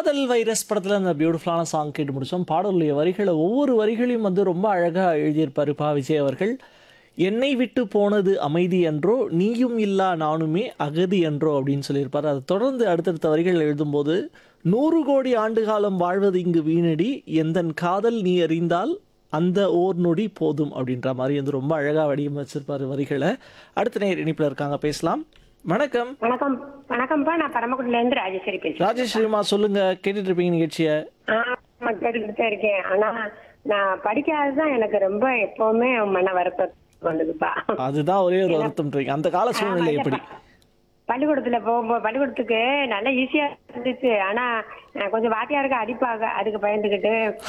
காதல் வைரஸ் படத்தில் அந்த பியூட்டிஃபுல்லான சாங் கேட்டு முடித்தோம் பாடலுடைய வரிகளை ஒவ்வொரு வரிகளையும் வந்து ரொம்ப அழகாக எழுதியிருப்பார் பா விஜய் அவர்கள் என்னை விட்டு போனது அமைதி என்றோ நீயும் இல்லா நானுமே அகதி என்றோ அப்படின்னு சொல்லியிருப்பார் அதை தொடர்ந்து அடுத்தடுத்த வரிகள் எழுதும்போது நூறு கோடி ஆண்டு காலம் வாழ்வது இங்கு வீணடி எந்தன் காதல் நீ அறிந்தால் அந்த ஓர் நொடி போதும் அப்படின்ற மாதிரி வந்து ரொம்ப அழகாக வடிவமைச்சிருப்பார் வரிகளை அடுத்த நேர் இணைப்பில் இருக்காங்க பேசலாம் வணக்கம் வணக்கம் வணக்கம்ப்பா நான் பரமக்குடில இருந்து ராஜேஸ்வரி பேசுறேன் ராஜேஸ்வரிமா சொல்லுங்க கேட்டுட்டு இருப்பீங்க நிகழ்ச்சியை ஆமா கேட்டுக்கிட்டு தான் இருக்கேன் ஆனா நான் படிக்காததான் எனக்கு ரொம்ப எப்பவுமே மன வருத்தம் வந்ததுப்பா அதுதான் ஒரே ஒரு வருத்தம்ன்றீங்க அந்த கால சூழ்நிலை எப்படி பள்ளிக்கூடத்துல போகும்போது பள்ளிக்கூடத்துக்கு நல்லா ஈஸியா இருந்துச்சு ஆனா அஹ், கொஞ்சம் வாத்தியாருக்கு அடிப்பாங்க அதுக்கு பயந்துக்கிட்டு